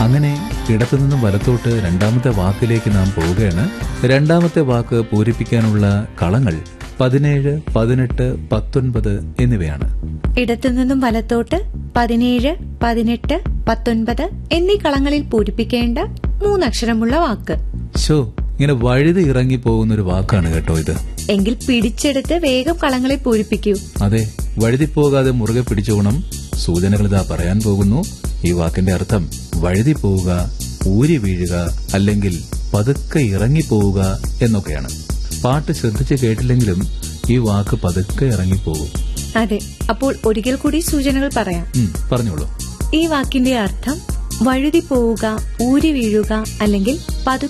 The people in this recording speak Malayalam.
അങ്ങനെ ഇടത്തുനിന്നും വലത്തോട്ട് രണ്ടാമത്തെ വാക്കിലേക്ക് നാം പോവുകയാണ് രണ്ടാമത്തെ വാക്ക് പൂരിപ്പിക്കാനുള്ള കളങ്ങൾ പതിനേഴ് പതിനെട്ട് പത്തൊൻപത് എന്നിവയാണ് ഇടത്തുനിന്നും വലത്തോട്ട് പതിനേഴ് പതിനെട്ട് പത്തൊൻപത് എന്നീ കളങ്ങളിൽ പൂരിപ്പിക്കേണ്ട മൂന്നക്ഷരമുള്ള വാക്ക് ഷോ ഇങ്ങനെ വഴുതി ഇറങ്ങി പോകുന്ന ഒരു വാക്കാണ് കേട്ടോ ഇത് എങ്കിൽ പിടിച്ചെടുത്ത് വേഗം കളങ്ങളിൽ പൂരിപ്പിക്കൂ അതെ വഴുതിപ്പോകാതെ മുറുകെ പിടിച്ചോണം സൂചനകൾ ഇതാ പറയാൻ പോകുന്നു ഈ വാക്കിന്റെ അർത്ഥം വഴുതി പോവുക ഊരി വീഴുക അല്ലെങ്കിൽ പതുക്കെ ഇറങ്ങിപ്പോവുക എന്നൊക്കെയാണ് പാട്ട് ശ്രദ്ധിച്ച് കേട്ടില്ലെങ്കിലും ഈ വാക്ക് പതുക്കെ ഇറങ്ങിപ്പോകും അതെ അപ്പോൾ ഒരിക്കൽ കൂടി സൂചനകൾ പറയാം ഉം, പറഞ്ഞോളൂ ഈ വാക്കിന്റെ അർത്ഥം വഴുതി പോവുക ഊരി വീഴുക അല്ലെങ്കിൽ പതുക്കെ